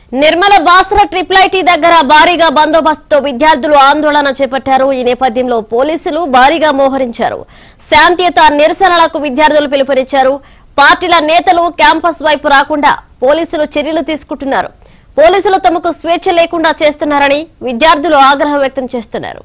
Nirmala Basara triple IT దగ్గర భారీగా బందోబస్తుతో విద్యార్థులు ఆందోళన చేపట్టారు ఈ నేపథ్యంలో పోలీసులు భారీగా మోహరించారు శాంతియుత నిరసనలకు విద్యార్థులు పిలుపునిచ్చారు పార్టీల నేతలు క్యాంపస్ వైపు రాకుండా పోలీసులు చర్యలు తీసుకుంటున్నారు పోలీసులు తమకు స్వేచ్ఛ లేకుండా చేస్తున్నారని విద్యార్థులు ఆగ్రహం వ్యక్తం చేస్తున్నారు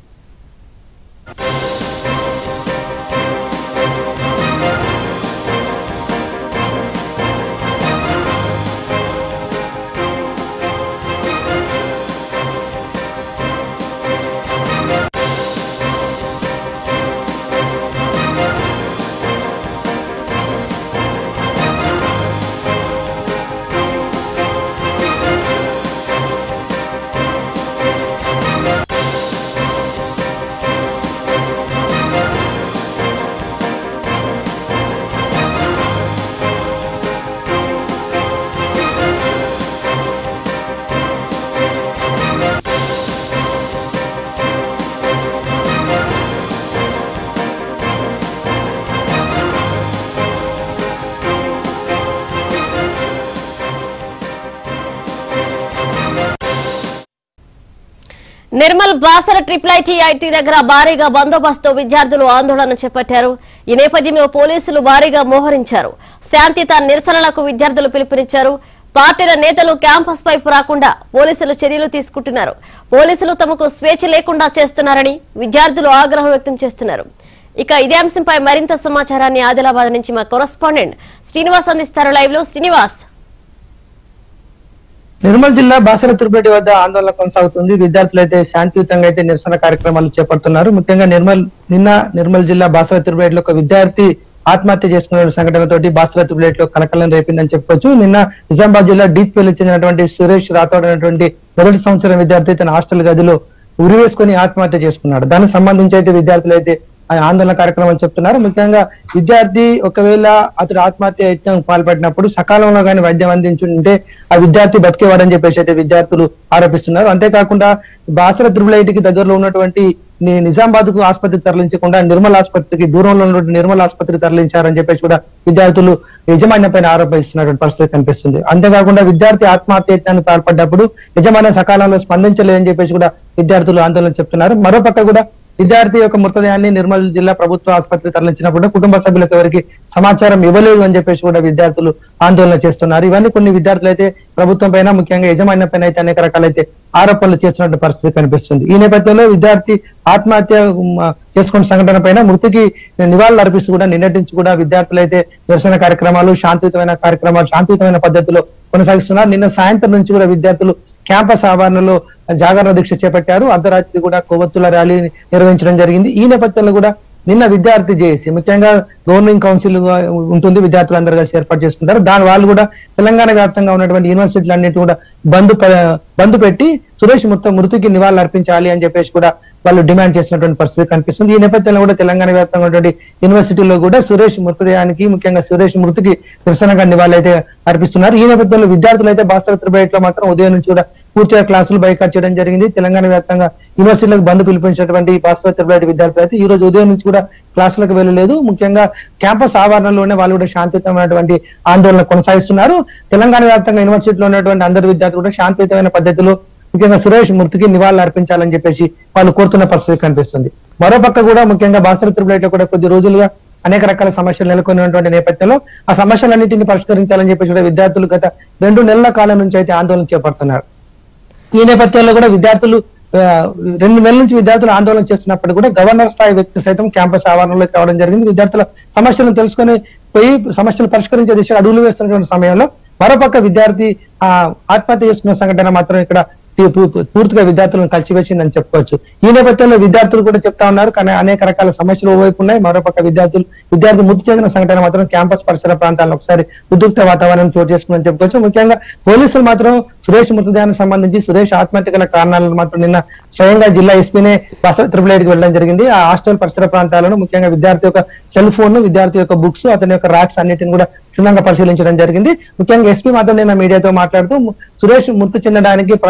Nirmal Basara triple IT IT దగ్గర భారీగా బందోబస్తు విద్యార్థులు ఆందోళన చేపట్టారు ఈ నేపథ్యంలో పోలీసులు భారీగా మోహరించారు శాంతియుత నిరసనలకు విద్యార్థులు పిలుపునిచ్చారు పార్టీల నేతలు క్యాంపస్ వైపు రాకుండా పోలీసులు చర్యలు తీసుకుంటున్నారు పోలీసులు తమకు స్వేచ్ఛ లేకుండా చేస్తున్నారని విద్యార్థులు ఆగ్రహం వ్యక్తం చేస్తున్నారు ఇక ఇదే అంశంపై మరింత సమాచారాన్ని ఆదిలాబాద్ నుంచి మా కొరస్పాండెంట్ శ్రీనివాస్ అందిస్తారు లైవ్ లో శ్రీనివాస్ నిర్మల్ జిల్లా బాసర తిరుపతి వద్ద ఆందోళన కొనసాగుతుంది విద్యార్థులు అయితే శాంతియుతంగా అయితే నిరసన కార్యక్రమాలు చేపడుతున్నారు ముఖ్యంగా నిర్మల్ నిన్న నిర్మల్ జిల్లా బాసర తిరుపతిలో ఒక విద్యార్థి ఆత్మహత్య చేసుకున్న సంఘటనతోటి బాసర తిరుపతిలో కలకలం రేపిందని చెప్పొచ్చు నిన్న నిజామాబాద్ జిల్లా డీప్పల్లి చెందినటువంటి సురేష్ రాథోడ్ అనేటువంటి మొదటి సంవత్సరం విద్యార్థి తన హాస్టల్ గదిలో ఉరివేసుకుని ఆత్మహత్య చేసుకున్నాడు దానికి సంబంధించి అయితే విద్యార్థులు అయితే ఆ ఆందోళన కార్యక్రమాలు చెప్తున్నారు ముఖ్యంగా విద్యార్థి ఒకవేళ అతడు ఆత్మహత్య యత్నం పాల్పడినప్పుడు సకాలంలో కానీ వైద్యం అందించుంటే ఆ విద్యార్థి బతికేవాడని చెప్పేసి అయితే విద్యార్థులు ఆరోపిస్తున్నారు అంతేకాకుండా బాసర త్రిబులైటికి దగ్గరలో ఉన్నటువంటి ని- నిజామాబాద్ కు ఆసుపత్రికి తరలించకుండా నిర్మల్ ఆసుపత్రికి దూరంలో ఉన్నటువంటి నిర్మల్ ఆసుపత్రికి తరలించారని చెప్పేసి కూడా విద్యార్థులు యజమాన్యం పైన ఆరోపిస్తున్నటువంటి పరిస్థితి కనిపిస్తుంది అంతేకాకుండా విద్యార్థి ఆత్మహత్య యత్నానికి పాల్పడ్డప్పుడు యజమాని సకాలంలో స్పందించలేదని చెప్పేసి కూడా విద్యార్థులు ఆందోళన చెప్తున్నారు మరోపక్క కూడా విద్యార్థి యొక్క మృతదేహాన్ని నిర్మల్ జిల్లా ప్రభుత్వ ఆసుపత్రికి తరలించినప్పుడు కుటుంబ సభ్యులకు ఎవరికి సమాచారం ఇవ్వలేదు అని చెప్పేసి కూడా విద్యార్థులు ఆందోళన చేస్తున్నారు ఇవన్నీ కొన్ని విద్యార్థులు అయితే ప్రభుత్వం పైన ముఖ్యంగా యజమాన్యం పైన అయితే అనేక రకాలైతే ఆరోపణలు చేస్తున్నట్టు పరిస్థితి కనిపిస్తుంది ఈ నేపథ్యంలో విద్యార్థి ఆత్మహత్య ఉమ్, చేసుకున్న సంఘటన పైన మృతికి నివాళులు అర్పిస్తూ కూడా నిన్నటించి కూడా విద్యార్థులు అయితే నిరసన కార్యక్రమాలు శాంతియుతమైన కార్యక్రమాలు శాంతియుతమైన పద్ధతిలో కొనసాగిస్తున్నారు నిన్న సాయంత్రం నుంచి కూడా విద్యార్థులు క్యాంపస్ ఆవరణలో జాగరణ దీక్ష చేపట్టారు అర్ధరాత్రి కూడా కొవ్వొత్తుల ర్యాలీ నిర్వహించడం జరిగింది ఈ నేపథ్యంలో కూడా నిన్న విద్యార్థి చేసి ముఖ్యంగా గవర్నింగ్ కౌన్సిల్ గా ఉంటుంది విద్యార్థులందరూ కలిసి ఏర్పాటు చేసుకుంటారు దాని వాళ్ళు కూడా తెలంగాణ వ్యాప్తంగా ఉన్నటువంటి యూనివర్సిటీలు అన్నిటి కూడా బంద్ ప- బంద్ పెట్టి సురేష్ మొత్తం మృతికి నివాళులు అర్పించాలి అని చెప్పేసి కూడా వాళ్ళు డిమాండ్ చేసినటువంటి పరిస్థితి కనిపిస్తుంది ఈ నేపథ్యంలో కూడా తెలంగాణ వ్యాప్తంగా ఉన్నటువంటి యూనివర్సిటీలో కూడా సురేష్ మృతదేహానికి ముఖ్యంగా సురేష్ మృతికి నిరసనగా నివాళులు అయితే అర్పిస్తున్నారు ఈ నేపథ్యంలో విద్యార్థులు అయితే భాస్కర త్రిబైట్ లో మాత్రం ఉదయం నుంచి కూడా పూర్తిగా క్లాసులు బైకాట్ చేయడం జరిగింది తెలంగాణ వ్యాప్తంగా యూనివర్సిటీలకు బంద్ పిలిపించినటువంటి భాస్కర త్రిబైట్ విద్యార్థులు అయితే ఈ రోజు ఉదయం నుంచి కూడా క్లాసులకు వెళ్ళలేదు ముఖ్యంగా క్యాంపస్ ఆవరణలోనే వాళ్ళు కూడా శాంతియుతమైనటువంటి ఆందోళన కొనసాగిస్తున్నారు తెలంగాణ వ్యాప్తంగా యూనివర్సిటీలో ఉన్నటువంటి అందరు విద్యార్థులు కూడా శాంతియుతమైన పద్ధతిలో ముఖ్యంగా సురేష్ మృతికి నివాళులు అర్పించాలని చెప్పేసి వాళ్ళు కోరుతున్న పరిస్థితి కనిపిస్తుంది మరోపక్క కూడా ముఖ్యంగా బాసర త్రిబులైట్ లో కూడా కొద్ది రోజులుగా అనేక రకాల సమస్యలు నెలకొని ఉన్నటువంటి నేపథ్యంలో ఆ సమస్యలన్నింటినీ పరిష్కరించాలని చెప్పేసి కూడా విద్యార్థులు గత రెండు నెలల కాలం నుంచి అయితే ఆందోళన చేపడుతున్నారు ఈ నేపథ్యంలో కూడా విద్యార్థులు ఆ, రెండు నెలల నుంచి విద్యార్థులు ఆందోళన చేస్తున్నప్పుడు కూడా గవర్నర్ స్థాయి వ్యక్తి సైతం క్యాంపస్ ఆవరణలోకి రావడం జరిగింది విద్యార్థుల సమస్యలను తెలుసుకొని పోయి సమస్యలు పరిష్కరించే దిశగా అడుగులు వేస్తున్నటువంటి సమయంలో మరోపక్క విద్యార్థి ఆ ఆత్మహత్య చేసుకున్న సంఘటన మాత్రం ఇక్కడ పూ- పూ- పూర్తిగా విద్యార్థులను కలిసివేసిందని చెప్పుకోవచ్చు ఈ నేపథ్యంలో విద్యార్థులు కూడా చెప్తా ఉన్నారు కానీ అనేక రకాల సమస్యలు ఓవైపు ఉన్నాయి మరోపక్క విద్యార్థులు విద్యార్థి మృతి చెందిన సంఘటన మాత్రం క్యాంపస్ పరిసర ప్రాంతాల్లో ఒకసారి ఉద్రిక్త వాతావరణం చోటు చేసుకుందని చెప్పుకోవచ్చు ముఖ్యంగా పోలీసులు మాత్రం సురేష్ మృతదేహానికి సంబంధించి సురేష్ ఆత్మహత్య గల కారణాలను మాత్రం నిన్న స్వయంగా జిల్లా ఎస్పీనే బస త్రిపుల్ కి వెళ్ళడం జరిగింది ఆ హాస్టల్ పరిసర ప్రాంతాలను ముఖ్యంగా విద్యార్థి యొక్క సెల్ ఫోన్ విద్యార్థి యొక్క బుక్స్ అతని యొక్క ర్యాక్స్ అన్నిటిని కూడా క్షుణ్ణంగా పరిశీలించడం జరిగింది ముఖ్యంగా ఎస్పీ మాత్రం నిన్న మీడియాతో మాట్లాడుతూ ము- సురేష్ మృతి చెందడానికి ప్ర-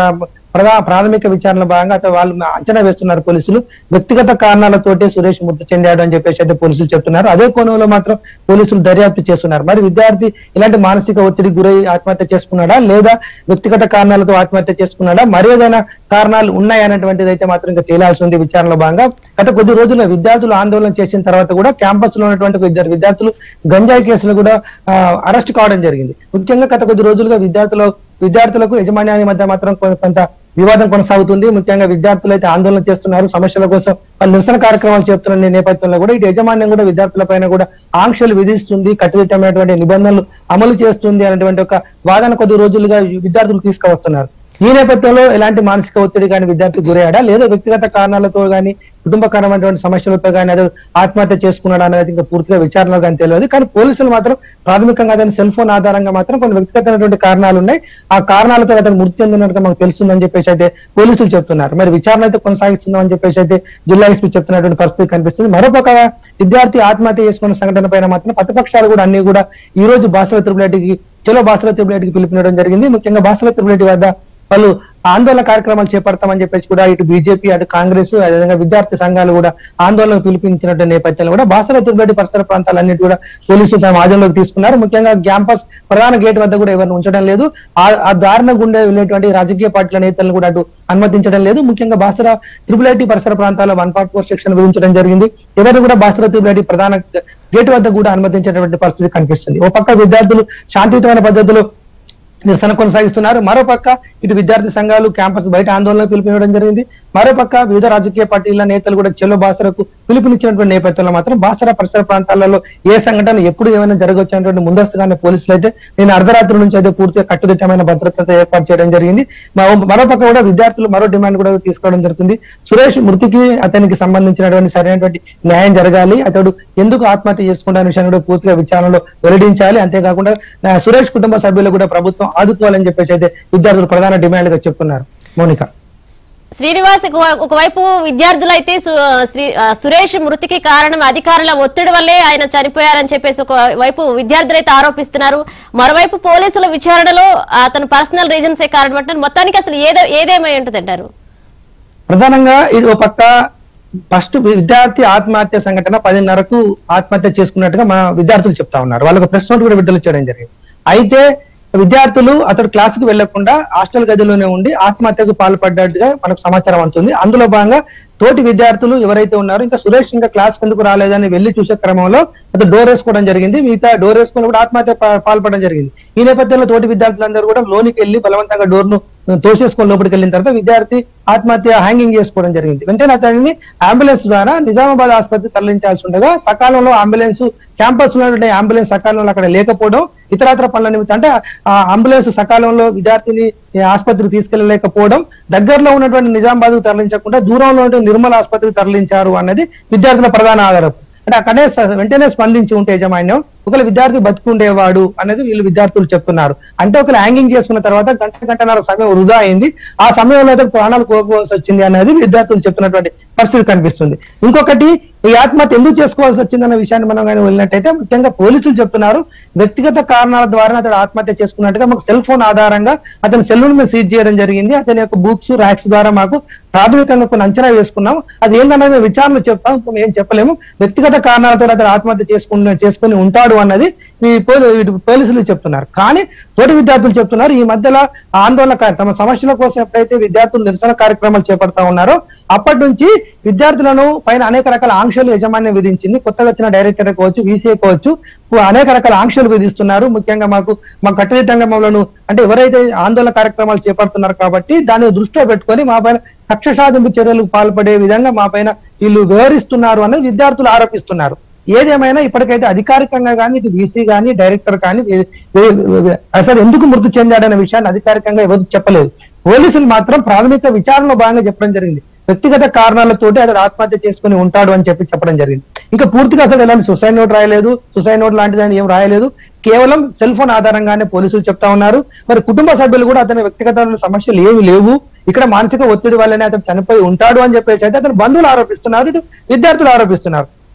ప్రధా ప్రాథమిక విచారణలో భాగంగా అతను వాళ్ళు అంచనా వేస్తున్నారు పోలీసులు వ్యక్తిగత కారణాలతోటే సురేష్ మృతి చెందాడు అని చెప్పేసి అయితే పోలీసులు చెప్తున్నారు అదే కోణంలో మాత్రం పోలీసులు దర్యాప్తు చేస్తున్నారు మరి విద్యార్థి ఇలాంటి మానసిక ఒత్తిడి గురై ఆత్మహత్య చేసుకున్నాడా లేదా వ్యక్తిగత కారణాలతో ఆత్మహత్య చేసుకున్నాడా మరి ఏదైనా కారణాలు ఉన్నాయనేటువంటిది అయితే మాత్రం ఇంకా తేలాల్సి ఉంది విచారణలో భాగంగా గత కొద్ది రోజుల్లో విద్యార్థులు ఆందోళన చేసిన తర్వాత కూడా క్యాంపస్ లో ఉన్నటువంటి ఒక ఇద్దరు విద్యార్థులు గంజాయి కేసులు కూడా అరెస్ట్ కావడం జరిగింది ముఖ్యంగా గత కొద్ది రోజులుగా విద్యార్థులు విద్యార్థులకు యజమాన్యాన్ని మధ్య మాత్రం కొ- కొంత వివాదం కొనసాగుతుంది ముఖ్యంగా విద్యార్థులు అయితే ఆందోళన చేస్తున్నారు సమస్యల కోసం వాళ్ళు నిరసన కార్యక్రమాలు చేస్తున్న నేపథ్యంలో కూడా ఇటు యజమాన్యం కూడా విద్యార్థుల పైన కూడా ఆంక్షలు విధిస్తుంది కట్టుదిట్టమైనటువంటి నిబంధనలు అమలు చేస్తుంది అనేటువంటి ఒక వాదన కొద్ది రోజులుగా విద్యార్థులు తీసుకువస్తున్నారు ఈ నేపథ్యంలో ఎలాంటి మానసిక ఒత్తిడి కానీ విద్యార్థి గురయ్యాడా లేదా వ్యక్తిగత కారణాలతో కానీ కుటుంబకరమైనటువంటి సమస్యలతో కానీ అదే ఆత్మహత్య చేసుకున్నాడా అనేది ఇంకా పూర్తిగా విచారణలో కానీ తెలియదు కానీ పోలీసులు మాత్రం ప్రాథమికంగా అతని సెల్ ఫోన్ ఆధారంగా మాత్రం కొన్ని వ్యక్తిగతమైనటువంటి కారణాలు ఉన్నాయి ఆ కారణాలతో అతను మృతి చెందినట్టుగా మాకు తెలుస్తుందని చెప్పేసి అయితే పోలీసులు చెప్తున్నారు మరి విచారణ అయితే కొనసాగిస్తుందాం అని చెప్పేసి అయితే జిల్లా ఎస్పీ చెప్తున్నటువంటి పరిస్థితి కనిపిస్తుంది మరోపక్క విద్యార్థి ఆత్మహత్య చేసుకున్న సంఘటన పైన మాత్రం ప్రతిపక్షాలు కూడా అన్ని కూడా ఈ రోజు బాసల తిరుపతికి చలో బాసల తిరుపతికి పిలుపునివ్వడం జరిగింది ముఖ్యంగా బాసల తిరుపతి వద్ద వాళ్ళు ఆందోళన కార్యక్రమాలు చేపడతామని చెప్పేసి కూడా ఇటు బీజేపీ అటు కాంగ్రెస్ అదేవిధంగా విద్యార్థి సంఘాలు కూడా ఆందోళన పిలిపించినట్టు నేపథ్యంలో కూడా బాసర తిరుపతి పరిసర ప్రాంతాలన్నిటి కూడా పోలీసులు తమ ఆధీనంలోకి తీసుకున్నారు ముఖ్యంగా క్యాంపస్ ప్రధాన గేట్ వద్ద కూడా ఎవరిని ఉంచడం లేదు ఆ- ఆ దారిన గుండె వెళ్ళేటువంటి రాజకీయ పార్టీల నేతలను కూడా అటు అనుమతించడం లేదు ముఖ్యంగా బాసర త్రిపుల్ ఐటీ పరిసర ప్రాంతాల్లో వన్ ఫార్టీ ఫోర్ సెక్షన్ విధించడం జరిగింది ఎవరిని కూడా బాసర త్రిపుల్ ఐటీ ప్రధాన గేట్ వద్ద కూడా అనుమతించేటువంటి పరిస్థితి కనిపిస్తుంది ఓ పక్క విద్యార్థులు శాంతియుతమైన పద్ధతిలో నిరసన కొనసాగిస్తున్నారు మరోపక్క ఇటు విద్యార్థి సంఘాలు క్యాంపస్ బయట ఆందోళన పిలుపునివ్వడం జరిగింది మరోపక్క వివిధ రాజకీయ పార్టీల నేతలు కూడా చెల్లో బాసరకు పిలుపునిచ్చినటువంటి నేపథ్యంలో మాత్రం బాసర పరిసర ప్రాంతాలలో ఏ సంఘటన ఎప్పుడు ఏమైనా జరగవచ్చు అనేటువంటి ముందస్తుగానే పోలీసులు అయితే నేను అర్ధరాత్రి నుంచి అయితే పూర్తిగా కట్టుదిట్టమైన భద్రత ఏర్పాటు చేయడం జరిగింది మరో- మరోపక్క కూడా విద్యార్థులు మరో డిమాండ్ కూడా తీసుకోవడం జరుగుతుంది సురేష్ మృతికి అతనికి సంబంధించినటువంటి సరైనటువంటి న్యాయం జరగాలి అతడు ఎందుకు ఆత్మహత్య చేసుకుంటాన విషయాన్ని కూడా పూర్తిగా విచారణలో వెల్లడించాలి అంతేకాకుండా ఆ, సురేష్ కుటుంబ సభ్యులు కూడా ప్రభుత్వం ఆదుకోవాలని చెప్పేసి అయితే విద్యార్థులు ప్రధాన డిమాండ్ గా చెప్తున్నారు మౌనిక శ్రీనివాస్ ఒక- ఒకవైపు విద్యార్థులు అయితే సు- శ్రీ ఆ, సురేష్ మృతికి కారణం అధికారుల ఒత్తిడి వల్లే ఆయన చనిపోయారని చెప్పేసి ఒక వైపు విద్యార్థులు అయితే ఆరోపిస్తున్నారు మరోవైపు పోలీసుల విచారణలో అతను పర్సనల్ రీజన్సే కారణం అంటున్నారు మొత్తానికి అసలు ఏదో ఏదేమై ఉంటుంది అంటారు ప్రధానంగా ఇది ఒక పక్క ఫస్ట్ విద్యార్థి ఆత్మహత్య సంఘటన పదిన్నరకు ఆత్మహత్య చేసుకున్నట్టుగా మన విద్యార్థులు చెప్తా ఉన్నారు వాళ్ళకు ప్రెస్ నోట్ కూడా విడుదల చేయడం జరిగింది అయితే విద్యార్థులు అతడు క్లాసుకు వెళ్లకుండా హాస్టల్ గదిలోనే ఉండి ఆత్మహత్యకు పాల్పడ్డట్టుగా మనకు సమాచారం అందుతుంది అందులో భాగంగా తోటి విద్యార్థులు ఎవరైతే ఉన్నారో ఇంకా సురేష్ ఇంకా క్లాస్ ఎందుకు రాలేదని వెళ్లి చూసే క్రమంలో అతను డోర్ వేసుకోవడం జరిగింది మిగతా డోర్ వేసుకుని కూడా ఆత్మహత్య పా- పాల్పడడం జరిగింది ఈ నేపథ్యంలో తోటి విద్యార్థులందరూ కూడా లోనికి వెళ్లి బలవంతంగా డోర్ ను తోసేసుకొని లోపలికి వెళ్ళిన తర్వాత విద్యార్థి ఆత్మహత్య హ్యాంగింగ్ చేసుకోవడం జరిగింది వెంటనే అతనిని అంబులెన్స్ ద్వారా నిజామాబాద్ ఆసుపత్రి తరలించాల్సి ఉండగా సకాలంలో అంబులెన్స్ క్యాంపస్ లో ఉన్నటువంటి అంబులెన్స్ సకాలంలో అక్కడ లేకపోవడం ఇతరత్ర పనుల నిమిత్తం అంటే ఆ అంబులెన్స్ సకాలంలో విద్యార్థిని ఈ ఆసుపత్రికి తీసుకెళ్లలేకపోవడం దగ్గరలో ఉన్నటువంటి నిజామాబాద్ తరలించకుండా దూరంలో ఉన్నటువంటి నిర్మల్ ఆసుపత్రికి తరలించారు అన్నది విద్యార్థుల ప్రధాన ఆధారం అంటే అక్కడే స- వెంటనే స్పందించి ఉంటే యాజమాన్యం ఒకవేళ విద్యార్థి బతుకుండేవాడు అనేది వీళ్ళు విద్యార్థులు చెప్తున్నారు అంటే ఒకవేళ హ్యాంగింగ్ చేసుకున్న తర్వాత గంట గంటన్నర సమయం వృధా అయింది ఆ సమయంలో అయితే ప్రాణాలు కోల్పోవాల్సి వచ్చింది అనేది విద్యార్థులు చెప్తున్నటువంటి పరిస్థితి కనిపిస్తుంది ఇంకొకటి ఈ ఆత్మహత్య ఎందుకు చేసుకోవాల్సి వచ్చిందన్న విషయాన్ని మనం కానీ వెళ్ళినట్టయితే ముఖ్యంగా పోలీసులు చెప్తున్నారు వ్యక్తిగత కారణాల ద్వారా అతడు ఆత్మహత్య చేసుకున్నట్టుగా మాకు సెల్ ఫోన్ ఆధారంగా అతని సెల్ మేము సీజ్ చేయడం జరిగింది అతని యొక్క బుక్స్ ర్యాక్స్ ద్వారా మాకు ప్రాథమికంగా కొన్ని అంచనా వేసుకున్నాం అది ఏంటన్నది మేము విచారణ చెప్తాం ఇప్పుడు ఏం చెప్పలేము వ్యక్తిగత కారణాలతో అతను ఆత్మహత్య చేసుకుని చేసుకుని ఉంటాడు అన్నది ఈ పోలీ- ఇటు పోలీసులు చెప్తున్నారు కానీ తోటి విద్యార్థులు చెప్తున్నారు ఈ మధ్యలో ఆందోళన కా- తమ సమస్యల కోసం ఎప్పుడైతే విద్యార్థులు నిరసన కార్యక్రమాలు చేపడతా ఉన్నారో అప్పటి నుంచి విద్యార్థులను పైన అనేక రకాల ఆంక్షలు యజమాన్యం విధించింది కొత్తగా వచ్చిన డైరెక్టర్ కావచ్చు వీసీ కావచ్చు అనేక రకాల ఆంక్షలు విధిస్తున్నారు ముఖ్యంగా మాకు మా కట్టుదిట్టంగా మమ్మల్ని అంటే ఎవరైతే ఆందోళన కార్యక్రమాలు చేపడుతున్నారు కాబట్టి దాన్ని దృష్టిలో పెట్టుకొని మా పైన కక్ష సాధింపు చర్యలకు పాల్పడే విధంగా మా పైన వీళ్ళు వివరిస్తున్నారు అనేది విద్యార్థులు ఆరోపిస్తున్నారు ఏదేమైనా ఇప్పటికైతే అధికారికంగా కానీ ఇటు వీసీ కానీ డైరెక్టర్ కానీ వే- వే- వే- అసలు ఎందుకు మృతి చెందాడనే విషయాన్ని అధికారికంగా ఎవరు చెప్పలేదు పోలీసులు మాత్రం ప్రాథమిక విచారణలో భాగంగా చెప్పడం జరిగింది వ్యక్తిగత కారణాలతోటి అతడు ఆత్మహత్య చేసుకుని ఉంటాడు అని చెప్పి చెప్పడం జరిగింది ఇంకా పూర్తిగా అసలు ఎలాంటి సుసైడ్ నోట్ రాయలేదు సుసైడ్ నోట్ లాంటిదని ఏం రాయలేదు కేవలం సెల్ ఫోన్ ఆధారంగానే పోలీసులు చెప్తా ఉన్నారు మరి కుటుంబ సభ్యులు కూడా అతని వ్యక్తిగత సమస్యలు ఏమి లేవు ఇక్కడ మానసిక ఒత్తిడి వల్లనే అతను చనిపోయి ఉంటాడు అని చెప్పేసి అయితే అతను బంధువులు ఆరోపిస్తున్నారు ఇటు విద్యార్థులు ఆరోపిస్తున్నారు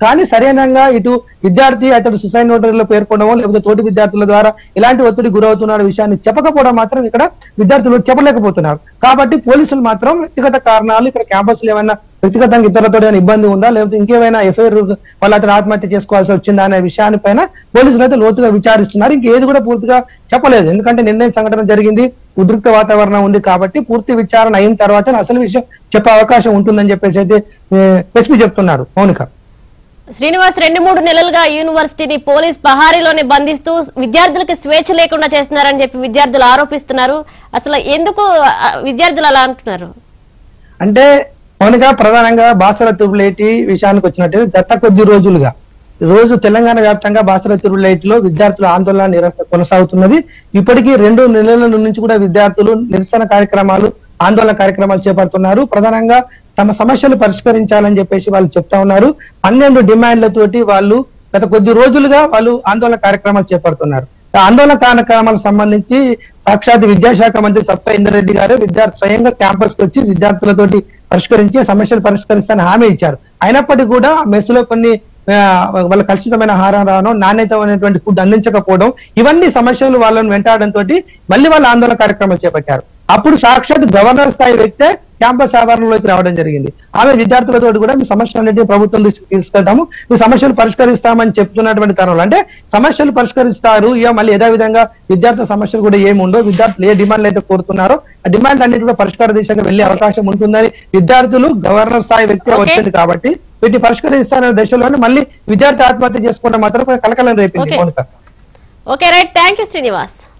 కానీ సరైనంగా ఇటు విద్యార్థి అతడు సుసైడ్ నోటరీలో పేర్కొనడమో లేకపోతే తోటి విద్యార్థుల ద్వారా ఇలాంటి ఒత్తిడి గురవుతున్న విషయాన్ని చెప్పకపోవడం మాత్రం ఇక్కడ విద్యార్థులు చెప్పలేకపోతున్నారు కాబట్టి పోలీసులు మాత్రం వ్యక్తిగత కారణాలు ఇక్కడ క్యాంపస్ లో ఏమైనా వ్యక్తిగతంగా ఇతరులతో ఏమైనా ఇబ్బంది ఉందా లేకపోతే ఇంకేమైనా ఎఫ్ఐఆర్ వాళ్ళు అతను ఆత్మహత్య చేసుకోవాల్సి వచ్చిందా అనే విషయాన్ని పైన పోలీసులు అయితే లోతుగా విచారిస్తున్నారు ఇంకేది కూడా పూర్తిగా చెప్పలేదు ఎందుకంటే నిర్ణయం సంఘటన జరిగింది ఉద్రిక్త వాతావరణం ఉంది కాబట్టి పూర్తి విచారణ అయిన తర్వాత అసలు విషయం చెప్పే అవకాశం ఉంటుందని చెప్పేసి అయితే ఎస్పీ చెప్తున్నారు మౌనిక శ్రీనివాస్ రెండు మూడు నెలలుగా యూనివర్సిటీని పోలీస్ పహారీలోనే బంధిస్తూ విద్యార్థులకు స్వేచ్ఛ లేకుండా చేస్తున్నారని చెప్పి విద్యార్థులు ఆరోపిస్తున్నారు అసలు ఎందుకు ఆ, విద్యార్థులు అలా అంటున్నారు అంటే మౌనిక ప్రధానంగా బాసర తిరులేటి విషయానికి వచ్చినట్టయితే గత కొద్ది రోజులుగా రోజు తెలంగాణ వ్యాప్తంగా బాసర తిరులేటిలో విద్యార్థుల ఆందోళన నిరసన కొనసాగుతున్నది ఇప్పటికీ రెండు నెలల నుంచి కూడా విద్యార్థులు నిరసన కార్యక్రమాలు ఆందోళన కార్యక్రమాలు చేపడుతున్నారు ప్రధానంగా తమ సమస్యలు పరిష్కరించాలని చెప్పేసి వాళ్ళు చెప్తా ఉన్నారు పన్నెండు డిమాండ్లతోటి వాళ్ళు గత కొద్ది రోజులుగా వాళ్ళు ఆందోళన కార్యక్రమాలు చేపడుతున్నారు ఆ ఆందోళన కార్యక్రమాలకు సంబంధించి సాక్షాత్ విద్యాశాఖ మంత్రి సత్తా ఇంద్రెడ్డి గారు విద్యార్థి స్వయంగా క్యాంపస్ కి వచ్చి విద్యార్థులతోటి పరిష్కరించి సమస్యలు పరిష్కరిస్తానని హామీ ఇచ్చారు అయినప్పటికీ కూడా మెస్సులో కొన్ని ఆ, వాళ్ళ కలుషితమైన ఆహారం రావడం నాణ్యతమైనటువంటి ఫుడ్ అందించకపోవడం ఇవన్నీ సమస్యలు వాళ్ళని వెంటాడడంతో మళ్ళీ వాళ్ళ ఆందోళన కార్యక్రమాలు చేపట్టారు అప్పుడు సాక్షాత్ గవర్నర్ స్థాయి వ్యక్తే క్యాంపస్ ఆవరణలోకి రావడం జరిగింది ఆమె విద్యార్థులతో కూడా మీ సమస్యలన్నింటినీ ప్రభుత్వం దృష్టికి తీసుకెళ్తాము మీ సమస్యలు పరిష్కరిస్తామని చెప్తున్నటువంటి తరుణంలో అంటే సమస్యలు పరిష్కరిస్తారు ఇక మళ్ళీ యథావిధంగా విద్యార్థుల సమస్యలు కూడా ఏముండో విద్యార్థులు ఏ డిమాండ్లు అయితే కోరుతున్నారో ఆ డిమాండ్ అన్నిటి కూడా పరిష్కార దిశగా వెళ్లే అవకాశం ఉంటుందని విద్యార్థులు గవర్నర్ స్థాయి వ్యక్తి Okay. వచ్చింది కాబట్టి వీటిని పరిష్కరిస్తారనే దశలోనే మళ్ళీ విద్యార్థి ఆత్మహత్య చేసుకోవడం మాత్రం కలకలం రేపింది Okay. Mounika okay right thank you Srinivas